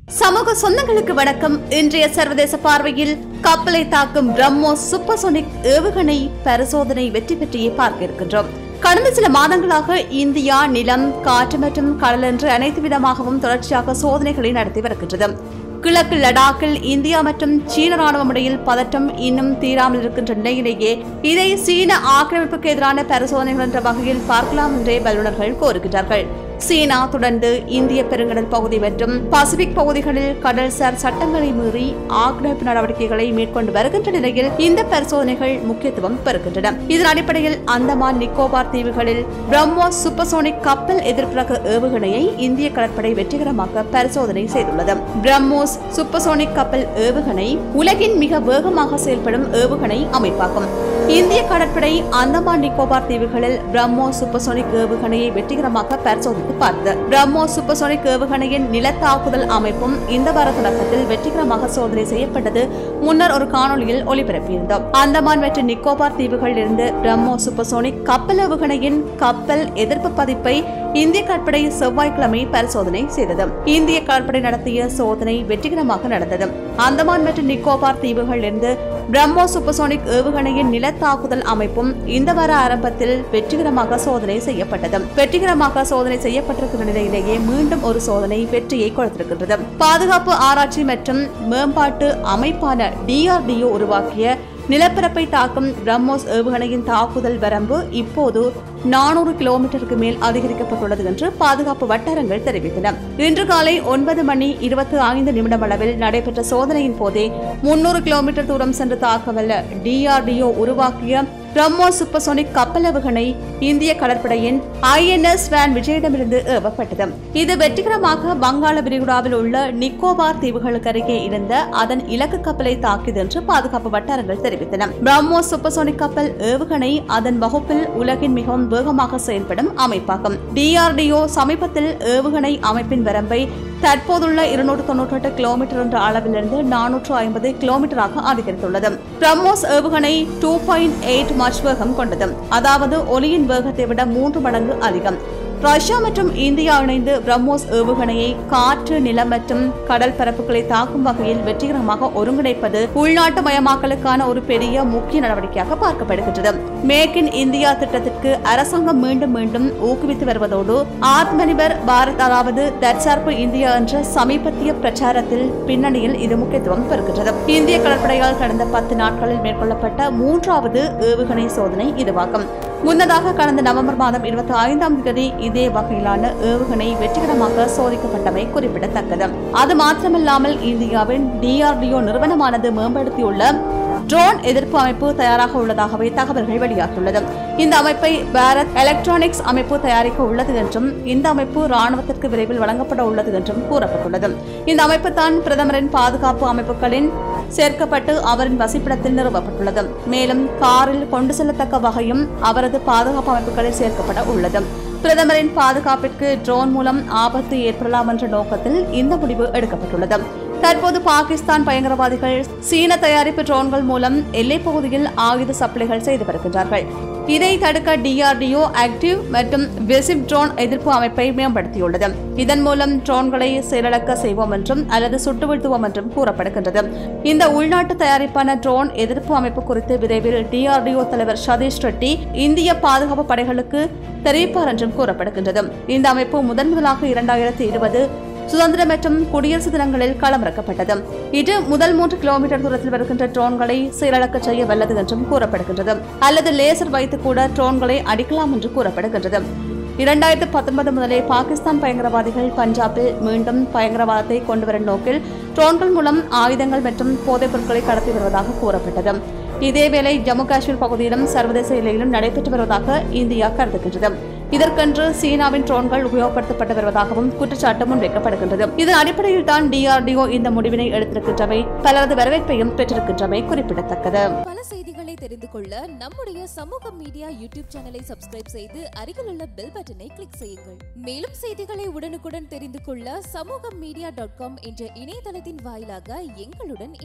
சமூக சொந்தங்களுக்கு வணக்கம் இன்றைய சர்வதேச பார்வையில் கப்பலை தாக்கும் பிரம்மோஸ் சூப்பர்சோனிக் ஏவுகணை பரிசோதனை வெற்றி பெற்றியை பார்க்க இருக்கின்றோம் கடந்த சில மாதங்களாக இந்தியா நிலம் காற்று மற்றும் கடல் என்று அனைத்து விதமாகவும் தொடர்ச்சியாக சோதனைகளை நடத்தி வருகின்றது கிழக்கு லடாக்கில் இந்தியா மற்றும் சீன ராணுவம் இடையில் பதட்டம் இன்னும் தீராமல் இருக்கின்ற நிலையிலேயே இதை சீன ஆக்கிரமிப்புக்கு எதிரான பரிசோதனைகள் என்ற வகையில் பார்க்கலாம் என்றே வல்லுநர்கள் கோருகின்றார்கள் சீனா தொடர்ந்து இந்திய பெருங்கடல் பகுதி மற்றும் பசிபிக் பகுதிகளில் கடல்சார் சட்டங்களை மீறி ஆக்கிரமிப்பு நடவடிக்கைகளை மேற்கொண்டு வருகின்ற நிலையில் இந்த பரிசோதனைகள் முக்கியத்துவம் பெறுகின்றன இதன் அடிப்படையில் அந்தமான் நிக்கோபார் தீவுகளில் பிரம்மோஸ் சூப்பர்சோனிக் கப்பல் எதிர்ப்பிறகு ஏவுகணையை இந்திய கடற்படை வெற்றிகரமாக பரிசோதனை செய்துள்ளது பிரம்மோஸ் சூப்பர்சோனிக் கப்பல் ஏவுகணை உலகின் மிக வேகமாக செயல்படும் ஏவுகணை அமைப்பாகும் இந்திய கடற்படை அந்தமான் நிக்கோபார் தீவுகளில் பிரம்மோ சூப்பர்சோனிக் ஏவுகணையை வெற்றிகரமாக பரிசோதித்து பார்த்தது பிரம்மோ சூப்பர்சோனிக் ஏவுகணையின் நிலத்தாக்குதல் அமைப்பும் இந்த வார தொடக்கத்தில் வெற்றிகரமாக சோதனை செய்யப்பட்டது முன்னர் ஒரு காணொளியில் ஒளிபரப்பியிருந்தோம் அந்தமான் மற்றும் நிக்கோபார் தீவுகளில் இருந்து பிரம்மோ சூப்பர்சோனிக் கப்பல் ஏவுகணையின் கப்பல் எதிர்ப்பு பதிப்பை இந்திய கடற்படை செவ்வாய்க்கிழமை பரிசோதனை செய்தது இந்திய கடற்படை நடத்திய சோதனை வெற்றிகரமாக நடந்தது அந்தமான் மற்றும் நிக்கோபார் தீவுகளில் இருந்து பிரம்மோ சூப்பர்சோனிக் ஏவுகணையின் நிலத்தாக்குதல் அமைப்பும் இந்த வார ஆரம்பத்தில் வெற்றிகரமாக சோதனை செய்யப்பட்டது வெற்றிகரமாக சோதனை செய்யப்பட்டிருக்கிற நிலையிலேயே மீண்டும் ஒரு சோதனை வெற்றியை கொடுத்திருக்கின்றது பாதுகாப்பு ஆராய்ச்சி மற்றும் மேம்பாட்டு அமைப்பான டிஆர்டிஓ உருவாக்கிய நிலப்பரப்பை தாக்கும் பிரம்மோஸ் ஏவுகணையின் தாக்குதல் வரம்பு இப்போது நானூறு கிலோமீட்டருக்கு மேல் அதிகரிக்கப்பட்டுள்ளது என்று பாதுகாப்பு வட்டாரங்கள் தெரிவித்தன இன்று காலை ஒன்பது மணி இருபத்தி ஐந்து நிமிடம் அளவில் நடைபெற்ற சோதனையின் போதே முன்னூறு கிலோமீட்டர் தூரம் சென்று தாக்கவல்ல டிஆர்டிஓ உருவாக்கிய பிரம்மோஸ் சூப்பர்சோனிக் கப்பல் ஏவுகணை இந்திய கடற்படையின் ஐஎன்எஸ் வேன் விஜயிடமிருந்து ஏவப்பட்டது இது வெற்றிகரமாக வங்காள விரிகுடாவில் உள்ள நிக்கோபார் தீவுகளுக்கு அருகே இருந்த அதன் இலக்கு கப்பலை தாக்கியது என்று பாதுகாப்பு வட்டாரங்கள் தெரிவித்தன பிரம்மோஸ் சூப்பர்சோனிக் கப்பல் ஏவுகணை அதன் வகுப்பில் உலகின் மிகவும் வேகமாக செயல்படும் அமைப்பாகும் டிஆர்டிஓ சமீபத்தில் ஏவுகணை அமைப்பின் வரம்பை தற்போதுள்ள இருநூற்று தொன்னூற்றி எட்டு கிலோமீட்டர் என்ற அளவிலிருந்து நானூற்று ஐம்பது கிலோமீட்டராக அதிகரித்துள்ளது பிரம்மோஸ் ஏவுகணை டூ பாயிண்ட் எயிட் மார்ச் வேகம் கொண்டது அதாவது ஒலியின் வேகத்தை விட மூன்று மடங்கு அதிகம் ரஷ்யா மற்றும் இந்தியா இணைந்து பிரம்மோஸ் ஏவுகணையை காற்று நிலம் மற்றும் கடல் பரப்புகளை தாக்கும் வகையில் வெற்றிகரமாக ஒருங்கிணைப்பது உள்நாட்டு மயமாக்கலுக்கான ஒரு பெரிய முக்கிய நடவடிக்கையாக பார்க்கப்படுகின்றது மேக் இன் இந்தியா திட்டத்திற்கு அரசாங்கம் மீண்டும் மீண்டும் ஊக்குவித்து வருவதோடு ஆத்மநிபர் பாரத் அதாவது தற்சார்பு இந்தியா என்ற சமீபத்திய பிரச்சாரத்தில் பின்னணியில் இது முக்கியத்துவம் பெறுகின்றது இந்திய கடற்படையால் கடந்த பத்து நாட்களில் மேற்கொள்ளப்பட்ட மூன்றாவது ஏவுகணை சோதனை இதுவாகும் முன்னதாக கடந்த நவம்பர் மாதம் இருபத்தி ஐந்தாம் தேதி இதே வகையிலான ஏவுகணை வெற்றிகரமாக சோதிக்கப்பட்டமை குறிப்பிடத்தக்கது அது மாத்திரமல்லாமல் இந்தியாவின் டிஆர்டிஓ நிறுவனமானது மேம்படுத்தியுள்ள ட்ரோன் எதிர்ப்பு அமைப்பு தயாராக உள்ளதாகவே தகவல்கள் வெளியாகியுள்ளது இந்த அமைப்பை பாரத் எலக்ட்ரானிக்ஸ் அமைப்பு தயாரிக்க உள்ளது என்றும் இந்த அமைப்பு ராணுவத்திற்கு விரைவில் வழங்கப்பட உள்ளது என்றும் கூறப்பட்டுள்ளது இந்த அமைப்பு தான் பிரதமரின் பாதுகாப்பு அமைப்புகளின் சேர்க்கப்பட்டு அவரின் வசிப்பிடத்தில் நிறுவப்பட்டுள்ளது மேலும் காரில் கொண்டு செல்லத்தக்க வகையும் அவரது பாதுகாப்பு அமைப்புகளில் சேர்க்கப்பட உள்ளது பிரதமரின் பாதுகாப்பிற்கு ட்ரோன் மூலம் ஆபத்து ஏற்படலாம் என்ற நோக்கத்தில் இந்த முடிவு எடுக்கப்பட்டுள்ளது தற்போது பாகிஸ்தான் பயங்கரவாதிகள் சீன தயாரிப்பு ட்ரோன்கள் மூலம் எல்லைப் பகுதியில் ஆயுத சப்ளைகள் செய்து வருகின்றார்கள் இதை தடுக்க டிஆர்டிஓ ஆக்டிவ் மற்றும் வெசிப் ட்ரோன் எதிர்ப்பு அமைப்பை மேம்படுத்தியுள்ளது இதன் மூலம் ட்ரோன்களை செயலிழக்க செய்வோம் என்றும் அல்லது சுட்டு வீழ்த்துவோம் என்றும் கூறப்படுகின்றது இந்த உள்நாட்டு தயாரிப்பான ட்ரோன் எதிர்ப்பு அமைப்பு குறித்து விரைவில் டிஆர்டிஓ தலைவர் சதீஷ் ரெட்டி இந்திய பாதுகாப்பு படைகளுக்கு தெரிவிப்பார் என்றும் கூறப்படுகின்றது இந்த அமைப்பு முதன் முதலாக இரண்டாயிரத்தி இருபது சுதந்திர மற்றும் குடியரசு தினங்களில் களமிறக்கப்பட்டது இது முதல் மூன்று கிலோமீட்டர் தூரத்தில் வருகின்ற ட்ரோன்களை செயலிழக்க செய்ய வல்லது என்றும் கூறப்படுகின்றது அல்லது லேசர் வைத்து கூட ட்ரோன்களை அடிக்கலாம் என்று கூறப்படுகின்றது இரண்டாயிரத்து பத்தொன்பது முதலே பாகிஸ்தான் பயங்கரவாதிகள் பஞ்சாபில் மீண்டும் பயங்கரவாதத்தை கொண்டுவரும் நோக்கில் ட்ரோன்கள் மூலம் ஆயுதங்கள் மற்றும் போதைப் பொருட்களை கடத்தி வருவதாக கூறப்பட்டது இதேவேளை ஜம்மு காஷ்மீர் பகுதியிலும் சர்வதேச எல்லையிலும் நடைபெற்று வருவதாக இந்தியா கருதுகின்றது இதற்கென்று சீனாவின் ட்ரோன்கள் உபயோகப்படுத்தப்பட்டு வருவதாகவும் குற்றச்சாட்டு முன்வைக்கப்படுகின்றது இதன் அடிப்படையில் தான் டிஆர்டிஓ இந்த முடிவினை எடுத்திருக்கின்றமை பலரது வரவேற்பையும் பெற்றிருக்கின்றமை குறிப்பிடத்தக்கது பல செய்திகளை தெரிந்து கொள்ள நம்முடைய சமூக மீடியா யூடியூப் சேனலை சப்ஸ்கிரைப் செய்து அருகிலுள்ள பெல் பட்டனை கிளிக் செய்யுங்கள் மேலும் செய்திகளை உடனுக்குடன் தெரிந்து கொள்ள சமூக மீடியா டாட் காம் என்ற இணையதளத்தின் வாயிலாக எங்களுடன்